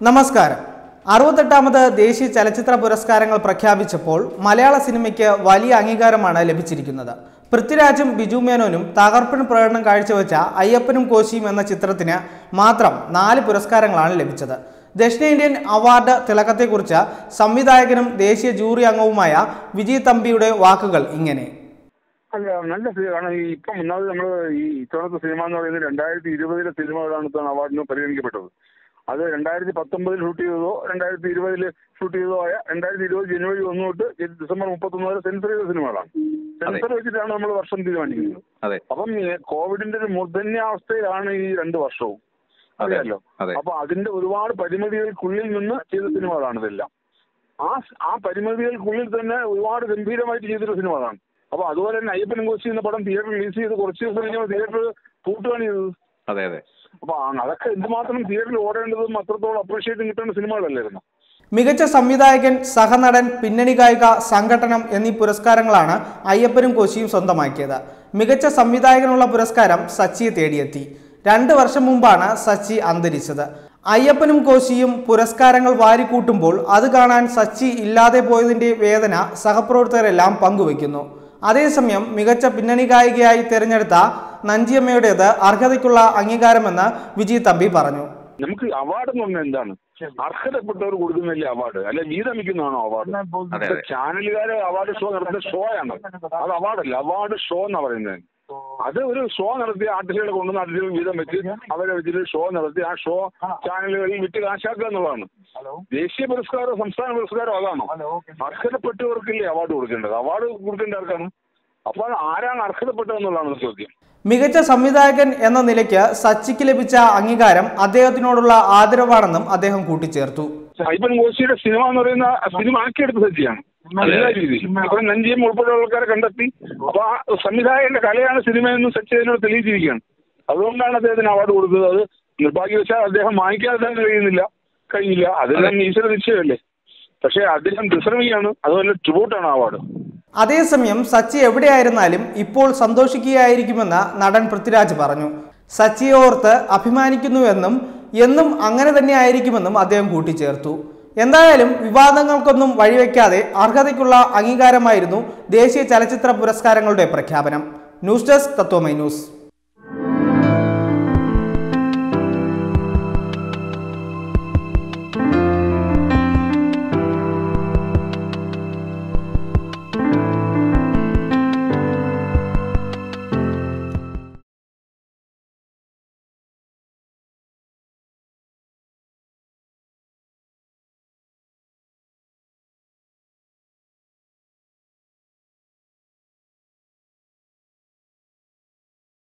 നമസ്കാരം അറുപത്തെട്ടാമത് ദേശീയ ചലച്ചിത്ര പുരസ്കാരങ്ങൾ പ്രഖ്യാപിച്ചപ്പോൾ മലയാള സിനിമയ്ക്ക് വലിയ അംഗീകാരമാണ് ലഭിച്ചിരിക്കുന്നത് പൃഥ്വിരാജും ബിജു മേനോനും തകർപ്പൻ പ്രകടനം കാഴ്ചവെച്ച അയ്യപ്പനും കോശിയും എന്ന ചിത്രത്തിന് മാത്രം നാല് പുരസ്കാരങ്ങളാണ് ലഭിച്ചത് ദക്ഷിണേന്ത്യൻ അവാർഡ് തിളക്കത്തെക്കുറിച്ച് സംവിധായകനും ദേശീയ ജൂറി അംഗവുമായ വിജയ് തമ്പിയുടെ വാക്കുകൾ ഇങ്ങനെ അല്ല നല്ല സിനിമയാണ് ഈ ഇപ്പം ഒന്നാമത് നമ്മൾ ഈ ഇത്തവണത്തെ സിനിമ എന്ന് പറയുന്നത് രണ്ടായിരത്തി ഇരുപതിലെ സിനിമകളാണ് ഇത്തവണ അവാർഡിന് പരിഗണിക്കപ്പെട്ടത് അത് രണ്ടായിരത്തി പത്തൊമ്പതിൽ ഷൂട്ട് ചെയ്തതോ രണ്ടായിരത്തി ഇരുപതിൽ ഷൂട്ട് ചെയ്തതോ ആയ രണ്ടായിരത്തി ഇരുപത് ജനുവരി ഒന്ന് തൊട്ട് ഡിസംബർ മുപ്പത്തൊന്ന് വരെ സെൻസർ ചെയ്ത സിനിമകളാണ് സെൻസർ വെച്ചിട്ടാണ് നമ്മൾ വർഷം തീരുമാനിക്കുന്നത് അതെ അപ്പം ഈ കോവിഡിന്റെ ഒരു മൂർധന്യാവസ്ഥയിലാണ് ഈ രണ്ട് വർഷവും അതെ അറിയാലോ അതെ അപ്പൊ അതിന്റെ ഒരുപാട് പരിമിതികൾക്കുള്ളിൽ നിന്ന് ചെയ്ത സിനിമകളാണ് ഇതെല്ലാം ആ ആ പരിമിതികൾക്കുള്ളിൽ തന്നെ ഒരുപാട് ഗംഭീരമായിട്ട് ചെയ്തൊരു സിനിമകളാണ് അപ്പൊ അതുപോലെ തന്നെ അയ്യപ്പനും കോശി എന്ന പടം തിയേറ്റർ റിലീസ് ചെയ്ത് കുറച്ച് ദിവസം കഴിഞ്ഞപ്പോൾ തിയേറ്റർ പൂട്ടുകയാണ് ചെയ്തത് അതെ അതെ അപ്പൊ ആ- അതൊക്കെ എന്തുമാത്രം തിയേറ്ററിൽ ഓടേണ്ടതും അത്രത്തോളം അപ്രീഷിയേറ്റ് കിട്ടേണ്ട സിനിമകളല്ലായിരുന്നു മികച്ച സംവിധായകൻ സഹനടൻ പിന്നണി ഗായിക സംഘടനം എന്നീ പുരസ്കാരങ്ങളാണ് അയ്യപ്പനും കോശിയും സ്വന്തമാക്കിയത് മികച്ച സംവിധായകനുള്ള പുരസ്കാരം സച്ചിയെ തേടിയെത്തി രണ്ട് വർഷം മുമ്പാണ് സച്ചി അന്തരിച്ചത് അയ്യപ്പനും കോശിയും പുരസ്കാരങ്ങൾ വാരിക്കൂട്ടുമ്പോൾ അത് കാണാൻ സച്ചി ഇല്ലാതെ പോയതിന്റെ വേദന സഹപ്രവർത്തകരെല്ലാം പങ്കുവയ്ക്കുന്നു അതേസമയം മികച്ച പിന്നണി ഗായികയായി തിരഞ്ഞെടുത്ത നഞ്ചിയമ്മയുടേത് അർഹതയ്ക്കുള്ള അംഗീകാരമെന്ന് വിജയ് തമ്പി പറഞ്ഞു നമുക്ക് അവാർഡ് എന്ന് പറഞ്ഞാൽ എന്താണ് അർഹതപ്പെട്ടവർ കൊടുക്കുന്നില്ലേ അവാർഡ് അല്ലെ വീതമിക്കുന്നതാണോ അവാർഡ് അതെ അതെ ചാനലുകാര് അവാർഡ് ഷോ നടത്തുന്ന ഷോ ആണ് അത് അവാർഡല്ല അവാർഡ് ഷോ എന്നാ പറയുന്നത് അത് ഒരു ഷോ നടത്തി ആർട്ടിസ്റ്റുകളെ കൊണ്ടുവന്ന് ആർട്ടിസ്റ്റുകൾ വീതം വെച്ച് അവരെ വെച്ചിട്ട് ഷോ നടത്തി ആ ഷോ ചാനലുകളിൽ വിറ്റ് കാശാക്കുക എന്നുള്ളതാണ് ദേശീയ പുരസ്കാരമോ സംസ്ഥാന പുരസ്കാരമോ അതാണോ അർഹതപ്പെട്ടവർക്കില്ലേ അവാർഡ് കൊടുക്കേണ്ടത് അവാർഡ് കൊടുക്കേണ്ട ആർക്കാണ് അപ്പോൾ ആരാണ് അർഹതപ്പെട്ടതെന്നുള്ളതാണ് ചോദ്യം മികച്ച സംവിധായകൻ എന്ന നിലയ്ക്ക് സച്ചിക്ക് ലഭിച്ച അംഗീകാരം അദ്ദേഹത്തിനോടുള്ള ആദരവാണെന്നും അദ്ദേഹം കൂട്ടിച്ചേർത്തു ഹൈബൻ ഗോശിയുടെ സിനിമ എന്ന് പറയുന്ന സിനിമ ആക്കിയെടുത്ത സച്ചിയാണ് എല്ലാ രീതിയിലും ഇപ്പൊ നഞ്ചിയും ഉൾപ്പെടെയുള്ള ആൾക്കാരെ കണ്ടെത്തി അപ്പൊ ആ സംവിധായകന്റെ കലയാണ് സിനിമയെന്ന് സച്ചി അതിനോട് തെളിയിച്ചിരിക്കുകയാണ് അതുകൊണ്ടാണ് അദ്ദേഹത്തിന് അവാർഡ് കൊടുത്തത് അത് നിർഭാഗ്യവശാൽ അദ്ദേഹം വാങ്ങിക്കാതെ തന്നെ കഴിയുന്നില്ല കഴിയില്ല അതെല്ലാം ഈശ്വര നിശ്ചയമല്ലേ പക്ഷെ അദ്ദേഹം ഡിസർവ് ചെയ്യാണ് അതുപോലെ ട്രിബ്യൂട്ടാണ് അവാർഡ് അതേസമയം സച്ചി എവിടെയായിരുന്നാലും ഇപ്പോൾ സന്തോഷിക്കുകയായിരിക്കുമെന്ന് നടൻ പൃഥ്വിരാജ് പറഞ്ഞു സച്ചിയെ ഓർത്ത് അഭിമാനിക്കുന്നുവെന്നും എന്നും അങ്ങനെ തന്നെ ആയിരിക്കുമെന്നും അദ്ദേഹം കൂട്ടിച്ചേർത്തു എന്തായാലും വിവാദങ്ങൾക്കൊന്നും വഴിവെക്കാതെ അർഹതയ്ക്കുള്ള അംഗീകാരമായിരുന്നു ദേശീയ ചലച്ചിത്ര പുരസ്കാരങ്ങളുടെ പ്രഖ്യാപനം ന്യൂസ് ഡെസ്ക് തത്വമൈ ന്യൂസ്